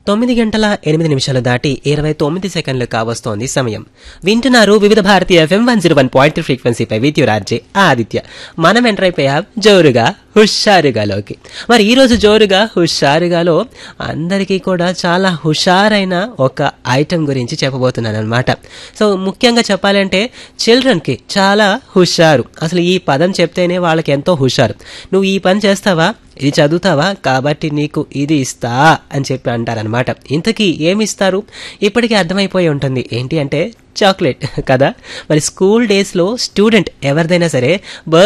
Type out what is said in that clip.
తొమ్మిది గంటల ఎనిమిది నిమిషాలు దాటి ఇరవై తొమ్మిది సెకండ్లు కావస్తోంది సమయం వింటున్నారు Vividh Bharati FM one zero one point ఫ్రీక్వెన్సీపై విద్యురార్జే ఆదిత్య మనం ఎంటర్ అయిపోయాం జోరుగా హుషారుగాలోకి మరి ఈ రోజు జోరుగా హుషారుగాలో అందరికీ కూడా చాలా హుషారైన ఒక ఐటెం గురించి చెప్పబోతున్నాను అనమాట సో ముఖ్యంగా చెప్పాలంటే చిల్డ్రన్కి చాలా హుషారు అసలు ఈ పదం చెప్తేనే వాళ్ళకి ఎంతో హుషారు నువ్వు ఈ పని చేస్తావా ఇది చదువుతావా కాబట్టి నీకు ఇది ఇస్తా అని చెప్పి అంటారనమాట ఇంతకీ ఏమి ఇస్తారు ఇప్పటికీ అర్థమైపోయి ఉంటుంది ఏంటి అంటే చాక్లెట్ కదా మరి స్కూల్ డేస్లో స్టూడెంట్ ఎవరిదైనా సరే